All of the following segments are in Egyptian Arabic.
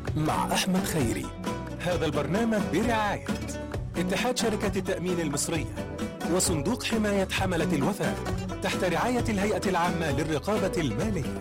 مع أحمد خيري هذا البرنامج برعاية اتحاد شركة التأمين المصرية وصندوق حماية حملة الوفاء تحت رعاية الهيئة العامة للرقابة المالية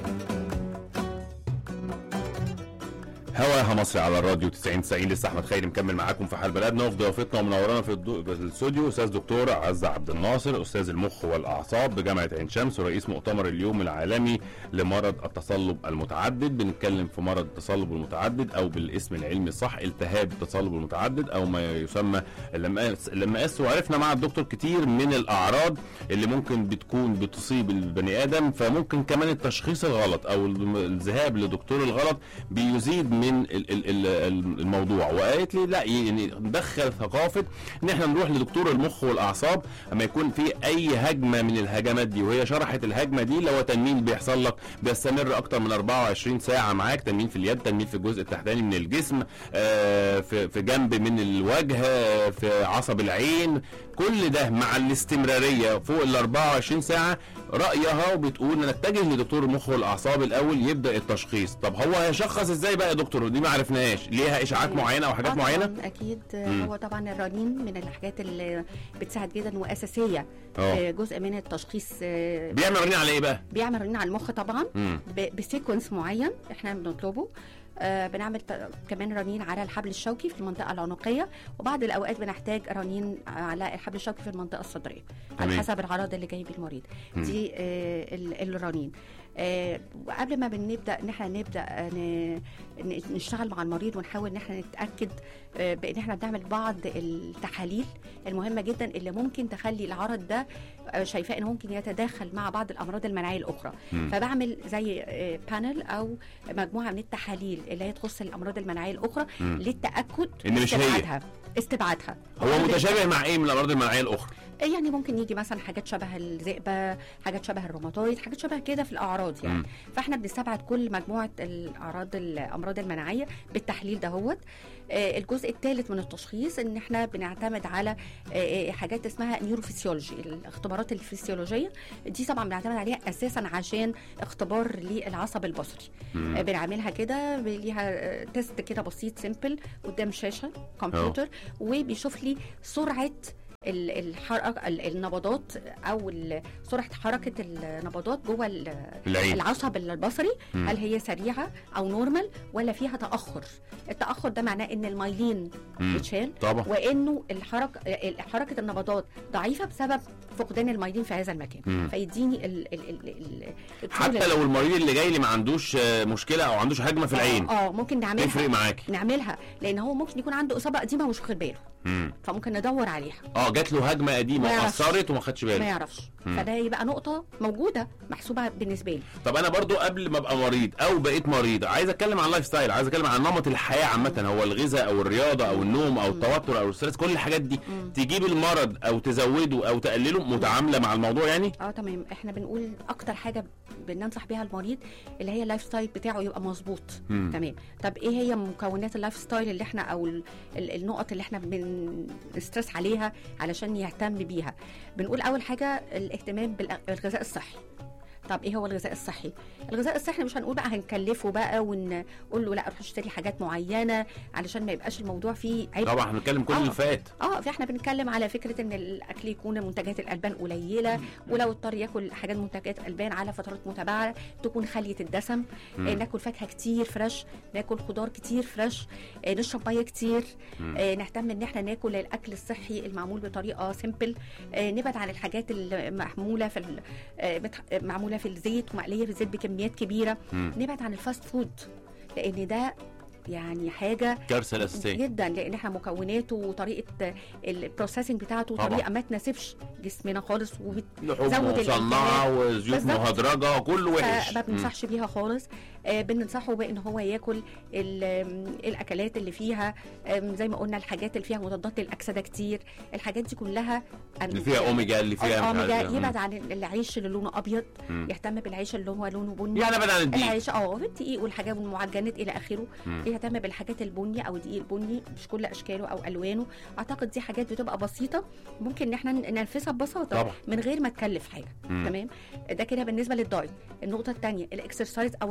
هواها مصري على الراديو 90 90 لسه احمد خيري مكمل معاكم في حال بلدنا وفي ضيافتنا ومنورانا في الدو- في الاستوديو استاذ دكتور عزه عبد الناصر استاذ المخ والاعصاب بجامعه عين شمس ورئيس مؤتمر اليوم العالمي لمرض التصلب المتعدد بنتكلم في مرض التصلب المتعدد او بالاسم العلمي الصح التهاب التصلب المتعدد او ما يسمى اللمقاس اللمقاس وعرفنا مع الدكتور كتير من الاعراض اللي ممكن بتكون بتصيب البني ادم فممكن كمان التشخيص الغلط او الذهاب لدكتور الغلط بيزيد من ال- ال- ال- الموضوع وقالت لي لا يعني ندخل ثقافه ان احنا نروح لدكتور المخ والاعصاب اما يكون في اي هجمه من الهجمات دي وهي شرحت الهجمه دي لو تنميل بيحصل لك بيستمر اكتر من 24 ساعه معاك تنميل في اليد تنميل في الجزء التحتاني من الجسم آه، في في جنب من الوجه آه، في عصب العين كل ده مع الاستمراريه فوق ال 24 ساعه رايها وبتقول نتجه لدكتور المخ والاعصاب الاول يبدا التشخيص طب هو هيشخص ازاي بقى يا دكتور دي ما عرفناش ليها اشاعات معينه او حاجات آه معينه طبعاً اكيد مم. هو طبعا الرنين من الحاجات اللي بتساعد جدا واساسيه اه في جزء من التشخيص آه، بيعمل رنين على ايه بقى بيعمل رنين على المخ طبعا مم. ب- بسيكونس معين احنا بنطلبه آه بنعمل ت- كمان رنين على الحبل الشوكي في المنطقه العنقيه وبعض الاوقات بنحتاج رنين على الحبل الشوكي في المنطقه الصدريه على تمام. حسب العرض اللي جاي بيه المريض مم. دي آه ال- الرنين آه وقبل ما بنبدا ان احنا نبدا آه، ن- ن- نشتغل مع المريض ونحاول ان احنا نتاكد آه، بان احنا بنعمل بعض التحاليل المهمه جدا اللي ممكن تخلي العرض ده آه، شايفاه انه ممكن يتداخل مع بعض الامراض المناعيه الاخرى مم. فبعمل زي بانل او مجموعه من التحاليل اللي هي تخص الامراض المناعيه الاخرى مم. للتاكد إن مش هي. استبعادها استبعادها هو متشابه مع ايه من الامراض المناعيه الاخرى يعني ممكن يجي مثلا حاجات شبه الذئبه حاجات شبه الروماتويد حاجات شبه كده في الاعراض يعني مم. فاحنا بنستبعد كل مجموعه الاعراض الامراض المناعيه بالتحليل دهوت آه، الجزء الثالث من التشخيص ان احنا بنعتمد على آه، آه، حاجات اسمها نيوروفيسيولوجي الاختبارات الفسيولوجيه دي طبعا بنعتمد عليها اساسا عشان اختبار للعصب البصري مم. آه، بنعملها كده ب- ليها آه، تيست كده بسيط سيمبل قدام شاشه كمبيوتر وبيشوف لي سرعه ال- الحركه ال- النبضات او ال- سرعه حركه النبضات جوه ال- العين العصب البصري مم. هل هي سريعه او نورمال ولا فيها تاخر التاخر ده معناه ان المايلين مم. اتشال طبعا وانه الحركه ال- حركه النبضات ضعيفه بسبب فقدان المايلين في هذا المكان مم. فيديني ال ال ال ال ال حتى لو المريض اللي جاي لي ما عندوش آه، مشكله او عندوش هجمه في العين اه آه، ممكن نعملها يفرق معاكي نعملها لان هو ممكن يكون عنده اصابه قديمه ومش واخد باله مم. فممكن ندور عليها اه جات له هجمه قديمه ما يعرفش. واثرت وما خدش ما باله يعرفش مم. فده يبقى نقطه موجوده محسوبه بالنسبه لي طب انا برضو قبل ما ابقى مريض او بقيت مريض عايز اتكلم عن اللايف ستايل عايز اتكلم عن نمط الحياه عامه هو الغذاء او الرياضه او النوم او التوتر او الستريس كل الحاجات دي مم. تجيب المرض او تزوده او تقلله متعامله مع الموضوع يعني اه تمام احنا بنقول اكتر حاجه بننصح بيها المريض اللي هي اللايف ستايل بتاعه يبقى مظبوط مم. تمام طب ايه هي مكونات اللايف ستايل اللي احنا او ال- ال- النقط اللي احنا بنسترس عليها علشان يهتم بيها بنقول اول حاجه الاهتمام بالأ- بالغذاء الصحي طب ايه هو الغذاء الصحي الغذاء الصحي مش هنقول بقى هنكلفه بقى ونقول له لا روح اشتري حاجات معينه علشان ما يبقاش الموضوع فيه عيب طبعا احنا بنتكلم كل آه. اللي فات اه فاحنا بنتكلم على فكره ان الاكل يكون منتجات الالبان قليله ولو اضطر ياكل حاجات منتجات البان على فترات متباعده تكون خاليه الدسم مم. آه ناكل فاكهه كتير فريش ناكل خضار كتير فريش آه نشرب ميه كتير مم. آه نهتم ان احنا ناكل الاكل الصحي المعمول بطريقه سيمبل آه نبعد عن الحاجات المحموله في ال- آه متح- آه، معموله في الزيت ومقليه في الزيت بكميات كبيره مم. نبعد عن الفاست فود لان ده يعني حاجه كارثه الاساسيه جدا لان احنا مكوناته وطريقه البروسيسنج بتاعته طبعا. طريقه ما تناسبش جسمنا خالص وبت... لحوم زود مصنعه وزيوت بالظبط. مهدرجه كله وحش فما بننصحش بيها خالص آه بننصحه بان هو ياكل ال- آم، الاكلات اللي فيها آم، زي ما قلنا الحاجات اللي فيها مضادات للاكسده كتير الحاجات دي كلها اللي فيها اوميجا اللي فيها مش اوميجا عارف إيه. يبعد عن العيش اللي لونه ابيض مم. يهتم بالعيش اللي هو لونه بني يعني ابعد عن الدقيق العيش اه بالدقيق والحاجات والمعجنات الى اخره مم. يهتم بالحاجات البني او الدقيق البني مش كل اشكاله او الوانه اعتقد دي حاجات بتبقى بسيطه ممكن ان احنا ننفذها ببساطه طبعا. من غير ما تكلف حاجه مم. تمام ده كده بالنسبه للدايت النقطه الثانيه الاكسرسايز او النشاط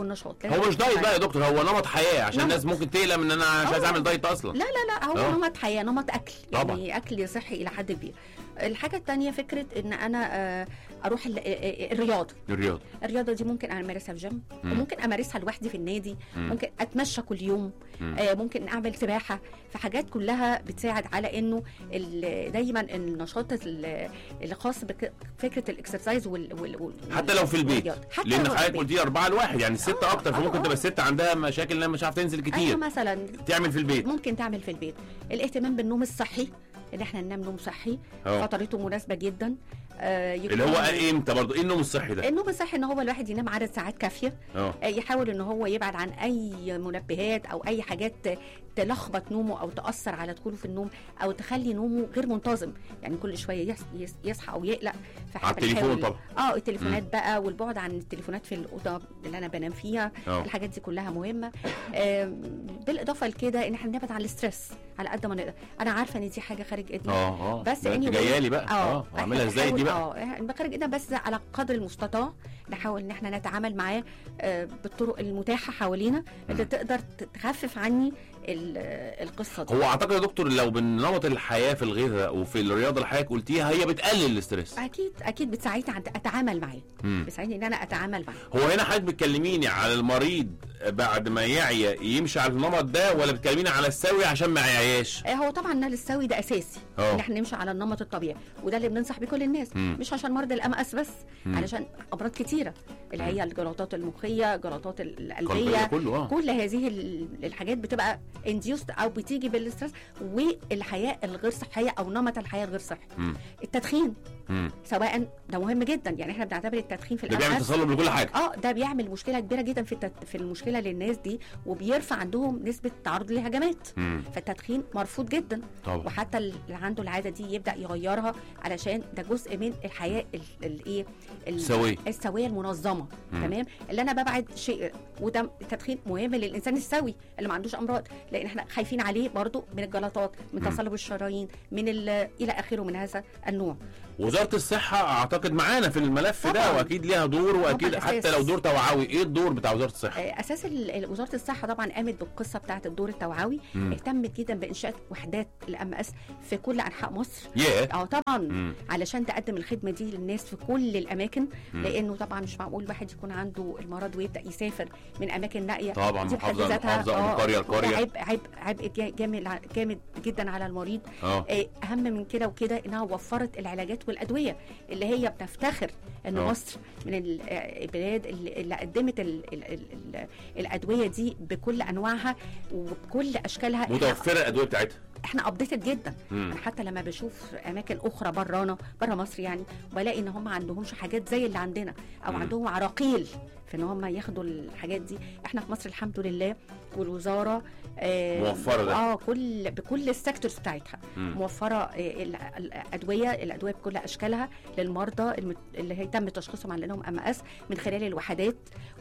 هو مش دايت بقى يا دكتور هو نمط حياه عشان نمط. الناس ممكن تقلق من ان انا مش عايز آه. اعمل دايت اصلا لا لا لا هو آه. نمط حياه نمط اكل طبعاً. يعني اكل صحي الى حد كبير الحاجه الثانيه فكره ان انا آه، اروح ال- آه، الرياضه الرياضه الرياضه دي ممكن امارسها في جيم مم. وممكن امارسها لوحدي في النادي مم. ممكن اتمشى كل يوم مم. آه، ممكن اعمل سباحه فحاجات كلها بتساعد على انه ال- دايما النشاط ال- الخاص بفكره الاكسرسايز وال, وال, وال حتى لو في البيت والرياضة. حتى لان لو في حضرتك البيت. قلتي اربعه لواحد يعني الست آه، اكتر آه، فممكن آه. تبقى الست عندها مشاكل انها مش عارفه تنزل ايوه كتير مثلا تعمل في البيت ممكن تعمل في البيت الاهتمام بالنوم الصحي ان احنا ننام نوم صحي اه فترته مناسبه جدا آه يكون اللي هو امتى برضه ايه النوم الصحي ده النوم الصحي ان هو الواحد ينام عدد ساعات كافيه اه آه، يحاول ان هو يبعد عن اي منبهات او اي حاجات تلخبط نومه او تاثر على دخوله في النوم او تخلي نومه غير منتظم يعني كل شويه يص- يص- يصحى او يقلق فاحنا على التليفون بنحاول- طبعا اه التليفونات بقى والبعد عن التليفونات في الاوضه اللي انا بنام فيها اه الحاجات دي كلها مهمه آم، بالاضافه لكده ان احنا نبعد عن الاسترس على قد ما نقدر انا عارفه ان دي حاجه خارج ايدي اه اه بس ده انت anyway. جايه لي بقى اه إحنا اعملها ازاي دي بنحاول- بقى اه بخارج ايدنا بس على قدر المستطاع نحاول ان احنا نتعامل معاه آه، بالطرق المتاحه حوالينا اللي مم. تقدر ت- تخفف عني ال- القصه دي هو اعتقد يا دكتور لو بنمط الحياه في الغذاء وفي الرياضه اللي حضرتك قلتيها هي بتقلل الاسترس اكيد اكيد بتساعدني عن- اتعامل معاه مم. بتساعدني ان انا اتعامل معاه هو هنا حضرتك بتكلميني على المريض بعد ما يعيا يمشي على النمط ده ولا بتكلميني على السوي عشان ما يعياش آه، هو طبعا النال السوي ده اساسي اه. ان احنا نمشي على النمط الطبيعي وده اللي بننصح بيه كل الناس مم. مش عشان مرضى الامأس بس مم. علشان امراض كتيره اللي هي الجلطات المخيه الجلطات ال- قلبية القلبيه كله اه كل هذه ال- الحاجات بتبقى انديوست او بتيجي بالاسترس والحياه الغير صحيه او نمط الحياه الغير صحي مم. التدخين مم. سواء ده مهم جدا يعني احنا بنعتبر التدخين في ده بيعمل الأمس تصلب لكل حاجه اه ده بيعمل مشكله كبيره جدا في التد... في المشكله للناس دي وبيرفع عندهم نسبه تعرض لهجمات مم. فالتدخين مرفوض جدا طبعا وحتى اللي عنده العاده دي يبدا يغيرها علشان ده جزء من الحياه ال- الايه ال- سوية. السويه المنظمه مم. تمام اللي انا ببعد شيء وده التدخين مهم للانسان السوي اللي ما عندوش امراض لان احنا خايفين عليه برضو من الجلطات من مم. تصلب الشرايين من ال- الى اخره من هذا النوع وزاره الصحه اعتقد معانا في الملف ده طبعاً. واكيد ليها دور واكيد طبعاً حتى أساس. لو دور توعوي ايه الدور بتاع وزاره الصحه آه، اساس ال- ال- وزاره الصحه طبعا قامت بالقصه بتاعه الدور التوعوي مم. اهتمت جدا بانشاء وحدات الام اس في كل انحاء مصر ياه اه طبعا مم. علشان تقدم الخدمه دي للناس في كل الاماكن مم. لانه طبعا مش معقول واحد يكون عنده المرض ويبدا يسافر من اماكن نائيه طبعا دي بحد محافظه ذاتها محافظه آه، من قريه لقريه عبء عبء عبء جا- جامد جامد جدا على المريض اه آه، اهم من كده وكده انها وفرت العلاجات والادويه اللي هي بتفتخر ان آه. مصر من ال- آه، البلاد اللي اللي قدمت ال ال ال ال الادويه دي بكل انواعها وبكل اشكالها إحنا- متوفره الادويه بتاعتها احنا ابديتد جدا مم. انا حتى لما بشوف اماكن اخرى برانا بره مصر يعني بلاقي ان هم ما عندهمش حاجات زي اللي عندنا او مم. عندهم عراقيل في ان هم ياخدوا الحاجات دي احنا في مصر الحمد لله والوزاره آه موفرة ده. اه كل بكل السيكتورز بتاعتها مم. موفره آه، ال- الادويه الادويه بكل اشكالها للمرضى الم- اللي هيتم تشخيصهم على انهم ام اس من خلال الوحدات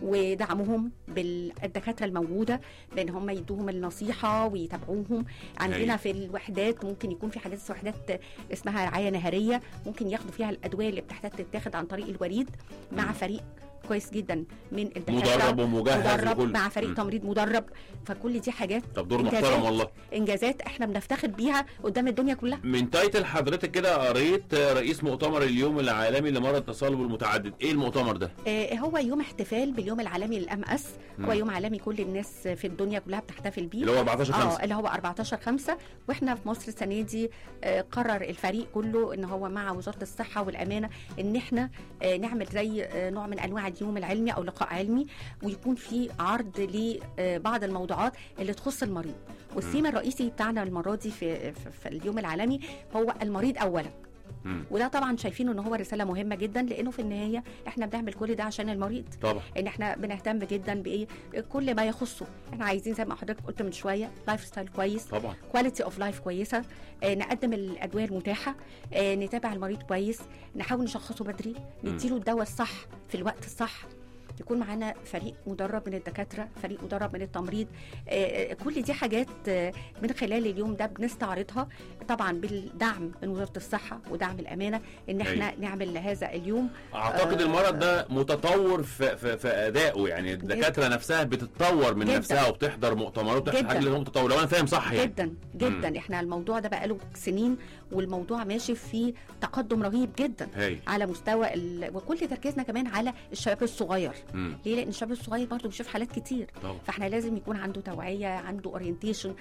ودعمهم بالدكاتره الموجوده بان هم يدوهم النصيحه ويتابعوهم عندنا أيوة. في الوحدات ممكن يكون في حاجات وحدات اسمها رعايه نهاريه ممكن ياخدوا فيها الادويه اللي بتحتاج تتاخد عن طريق الوريد مع مم. فريق كويس جدا من الدكاتره مدرب ومجهز مدرب وكل مع فريق مم. تمريض مدرب فكل دي حاجات طب دور إنجازات. محترم والله انجازات احنا بنفتخر بيها قدام الدنيا كلها من تايتل حضرتك كده قريت رئيس مؤتمر اليوم العالمي لمرض التصلب المتعدد ايه المؤتمر ده آه، هو يوم احتفال باليوم العالمي للام اس هو مم. يوم عالمي كل الناس في الدنيا كلها بتحتفل بيه اللي هو 14 اه 5 اللي هو 14 5 واحنا في مصر السنه دي آه، قرر الفريق كله ان هو مع وزاره الصحه والامانه ان احنا آه، نعمل زي آه، نوع من انواع اليوم العلمي او لقاء علمي ويكون في عرض لبعض الموضوعات اللي تخص المريض والثيم الرئيسي بتاعنا المره دي في, في, في اليوم العالمي هو المريض اولا مم. وده طبعا شايفينه ان هو رساله مهمه جدا لانه في النهايه احنا بنعمل كل ده عشان المريض طبعا ان احنا بنهتم جدا بايه كل ما يخصه احنا عايزين زي ما حضرتك قلت من شويه لايف ستايل كويس طبعا كواليتي اوف لايف كويسه آه نقدم الادويه المتاحه آه نتابع المريض كويس نحاول نشخصه بدري مم. نديله الدواء الصح في الوقت الصح يكون معانا فريق مدرب من الدكاتره فريق مدرب من التمريض آه، آه، كل دي حاجات آه، من خلال اليوم ده بنستعرضها طبعا بالدعم من وزاره الصحه ودعم الامانه ان احنا نعمل هذا اليوم اعتقد آه، المرض ده متطور في في, في ادائه يعني الدكاتره نفسها بتتطور من جداً. نفسها وبتحضر مؤتمرات وبتحضر جداً. حاجه اللي هو متطور لو انا فاهم صح يعني جدا جدا احنا الموضوع ده بقاله سنين والموضوع ماشي في تقدم رهيب جدا هاي على مستوى ال... وكل تركيزنا كمان على الشباب الصغير مم. ليه لان الشباب الصغير برضه بيشوف حالات كتير طبعا فاحنا لازم يكون عنده توعيه عنده اورينتيشن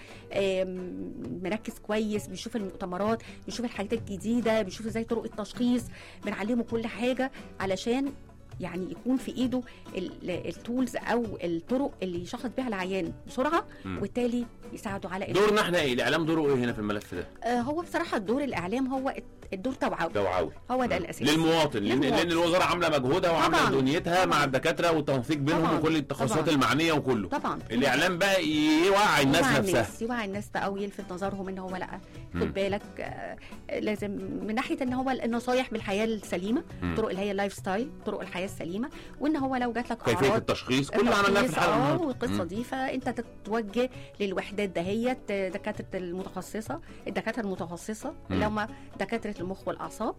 مركز كويس بيشوف المؤتمرات بيشوف الحاجات الجديده بيشوف ازاي طرق التشخيص بنعلمه كل حاجه علشان يعني يكون في ايده ال- التولز او الطرق اللي يشخص بيها العيان بسرعه مم. وبالتالي يساعده على إن- دورنا احنا ايه الاعلام دوره ايه هنا في الملف ده آه، هو بصراحه الدور الاعلام هو الدور توعوي توعوي هو ده مم. الاساس للمواطن لان للمواطن. لان الوزاره عامله مجهودها وعامله طبعاً. دنيتها مع طبعاً. الدكاتره والتنسيق بينهم طبعاً. وكل التخصصات طبعاً. المعنيه وكله طبعا الاعلام بقى يوعي الناس يوعي نفسها الناس يوعي الناس بقى ويلفت نظرهم ان هو لا مم. خد بالك آه، لازم من ناحيه ان هو النصايح بالحياه السليمه مم. طرق اللي هي اللايف ستايل طرق الحياه السليمه وان هو لو جات لك كيفيه اعراض التشخيص كل اللي عملناه في التشخيص، الحلقه اه النهارده. والقصه مم. دي فانت تتوجه للوحدات دهيت آه، دكاتره المتخصصه الدكاتره المتخصصه اللي هم دكاتره المخ والاعصاب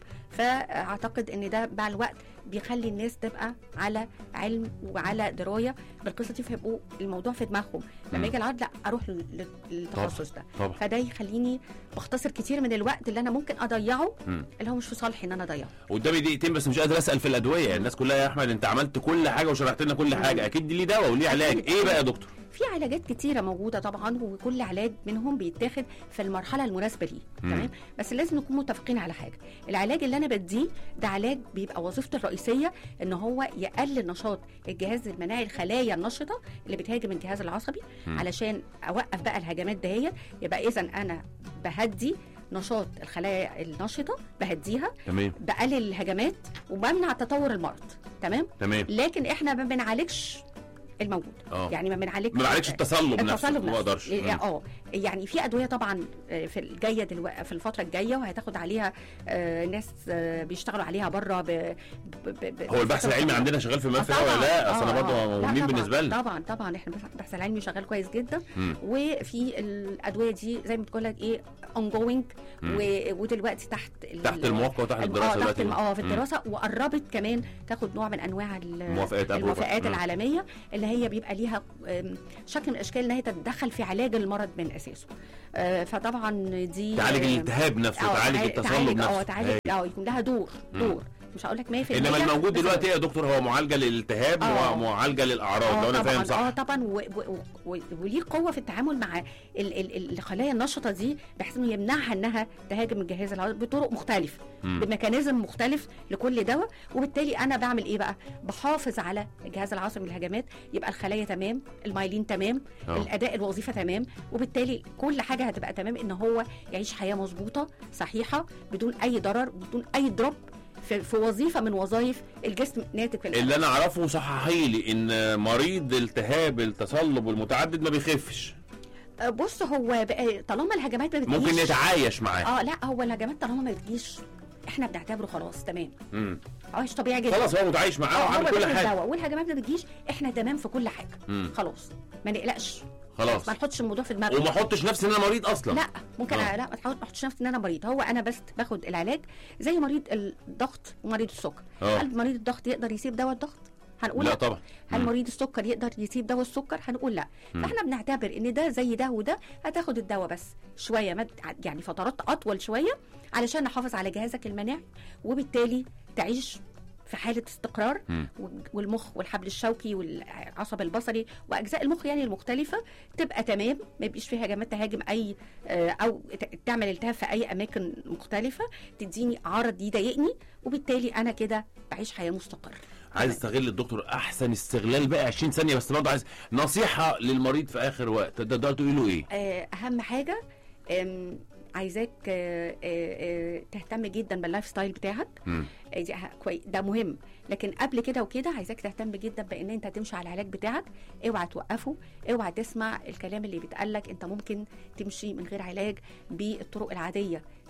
فاعتقد ان ده مع الوقت بيخلي الناس تبقى على علم وعلى درايه بالقصه دي فيبقوا الموضوع في دماغهم مم. لما يجي العرض لا اروح لل- للتخصص ده طبعا فده يخليني بختصر كتير من الوقت اللي انا ممكن اضيعه مم. اللي هو مش في صالحي ان انا اضيعه قدامي دقيقتين بس مش قادر اسال في الادويه الناس كلها يا احمد انت عملت كل حاجه وشرحت لنا كل حاجه اكيد دي ليه دواء وليه علاج أكيد. ايه بقى يا دكتور في علاجات كتيره موجوده طبعا وكل علاج منهم بيتاخد في المرحله المناسبه ليه مم. تمام بس لازم نكون متفقين على حاجه العلاج اللي انا بديه ده علاج بيبقى وظيفته الرئيسيه ان هو يقلل نشاط الجهاز المناعي الخلايا النشطه اللي بتهاجم الجهاز العصبي مم. علشان اوقف بقى الهجمات دهيت يبقى اذا انا بهدي نشاط الخلايا النشطه بهديها تمام بقلل الهجمات وبمنع تطور المرض تمام تمام لكن احنا ما بنعالجش الموجود اه يعني ما بنعالجش ما بعالجش التصلب نفسه التصلب ما نفسه. اقدرش إيه، مم. اه يعني في ادويه طبعا آه، في الجايه دلوقتي في الفتره الجايه وهتاخد عليها آه، ناس آه، بيشتغلوا عليها بره ب... ب... ب... ب... هو البحث العلمي عندنا شغال في الملف ده آه، ولا طبعاً. لا اصل انا آه، برضه آه. لا، مهمين طبعاً، بالنسبه لنا طبعا طبعا احنا البحث العلمي شغال كويس جدا مم. وفي الادويه دي زي ما بتقول لك ايه ongoing مم. و... ودلوقتي تحت ال- تحت الموافقه وتحت الم- الدراسه اه تحت دلوقتي الم- اه في مم. الدراسه وقربت كمان تاخد نوع من انواع ال- موافقات approval. الموافقات مم. العالميه اللي هي بيبقى ليها آم، شكل من الاشكال ان هي تتدخل في علاج المرض من اساسه آه، فطبعا دي تعالج آه، الالتهاب نفسه آه، تعالج تعالج- التصلب تعالج- اه نفسه تعالج هاي. اه يكون لها دور مم. دور مش هقول لك 100% انما الموجود بس دلوقتي ايه يا دكتور هو معالجه للالتهاب آه. ومعالجه للاعراض اه لو انا فاهم طبعا اه صح طبعا و- و- و- وليه قوه في التعامل مع ال- ال- الخلايا النشطه دي بحيث انه يمنعها انها تهاجم الجهاز العصبي بطرق مختلفه مم. بميكانيزم مختلف لكل دواء وبالتالي انا بعمل ايه بقى بحافظ على الجهاز العصبي من الهجمات يبقى الخلايا تمام المايلين تمام آه. الاداء الوظيفه تمام وبالتالي كل حاجه هتبقى تمام ان هو يعيش حياه مظبوطه صحيحه بدون اي ضرر بدون اي دروب في, في وظيفه من وظائف الجسم ناتج في الألم. اللي انا اعرفه صححي لي ان مريض التهاب التصلب والمتعدد ما بيخفش آه، بص هو بقى طالما الهجمات ما بتجيش ممكن نتعايش معاه اه لا هو الهجمات طالما ما بتجيش احنا بنعتبره خلاص تمام مم. عايش طبيعي جدا خلاص هو متعايش معاه آه، وعامل هو كل بياخد حاجه دواء والهجمات ما بتجيش احنا تمام في كل حاجه مم. خلاص ما نقلقش خلاص ما نحطش الموضوع في دماغنا وما احطش نفسي ان انا مريض اصلا لا ممكن آه. آه. لا ما تحاول- ما احطش نفسي ان انا مريض هو انا بس باخد العلاج زي مريض الضغط ومريض السكر آه. هل مريض الضغط يقدر يسيب دواء الضغط هنقول لا لا, طبعا هل مم. مريض السكر يقدر يسيب دواء السكر هنقول لا مم. فاحنا بنعتبر ان ده زي ده وده هتاخد الدواء بس شويه مد يعني فترات اطول شويه علشان نحافظ على جهازك المناعي وبالتالي تعيش في حاله استقرار مم. والمخ والحبل الشوكي والعصب البصري واجزاء المخ يعني المختلفه تبقى تمام ما يبقيش فيها هجمات تهاجم اي آه، او ت- تعمل التهاب في اي اماكن مختلفه تديني عرض يضايقني وبالتالي انا كده بعيش حياه مستقره عايز استغل الدكتور احسن استغلال بقى 20 ثانيه بس برضه عايز نصيحه للمريض في اخر وقت تقدر تقول له ايه آه، اهم حاجه آم، عايزاك آه، آه، آه، تهتم جدا باللايف ستايل بتاعك مم. آه، دي ه- كوي- ده مهم لكن قبل كده وكده عايزاك تهتم جدا بان انت تمشي على العلاج بتاعك اوعى توقفه اوعى تسمع الكلام اللي بيتقال لك انت ممكن تمشي من غير علاج بالطرق العاديه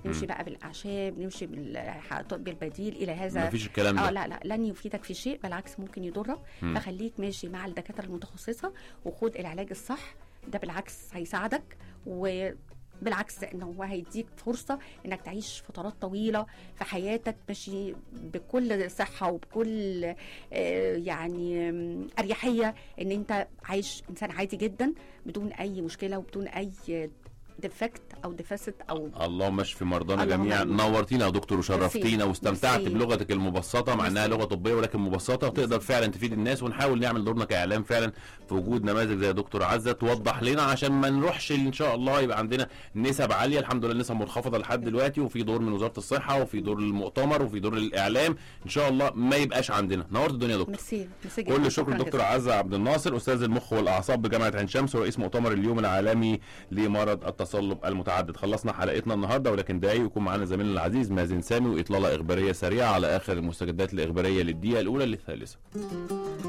نمشي بقى بالاعشاب نمشي بالطب البديل الى هذا ما فيش الكلام اه ده لا لا لن يفيدك في شيء بالعكس ممكن يضرك مم. فخليك ماشي مع الدكاتره المتخصصه وخد العلاج الصح ده بالعكس هيساعدك وبالعكس ان هو هيديك فرصه انك تعيش فترات طويله في حياتك ماشي بكل صحه وبكل آه، يعني آم، اريحيه ان انت عايش انسان عادي جدا بدون اي مشكله وبدون اي ديفكت او ديفاسيت او اللهم اشفي مرضانا اللهم جميعا آمين. نورتينا يا دكتور وشرفتينا ميرسي. واستمتعت ميرسي. بلغتك المبسطه مع انها ميرسي. لغه طبيه ولكن مبسطه وتقدر فعلا تفيد الناس ونحاول نعمل دورنا كاعلام فعلا في وجود نماذج زي دكتور عزه توضح لنا عشان ما نروحش ان شاء الله يبقى عندنا نسب عاليه الحمد لله نسب منخفضه لحد دلوقتي وفي دور من وزاره الصحه وفي دور المؤتمر وفي دور الاعلام ان شاء الله ما يبقاش عندنا نورت الدنيا يا دكتور ميرسي ميرسي جدا كل الشكر شكراً لدكتور جزيلاً. عزة عبد الناصر استاذ المخ والاعصاب بجامعه عين شمس ورئيس مؤتمر اليوم العالمي لمرض التصلب المتعدد خلصنا حلقتنا النهارده ولكن دقايق يكون معانا زميلنا العزيز مازن سامي واطلاله اخباريه سريعه على اخر المستجدات الاخباريه للدقيقه الاولى للثالثه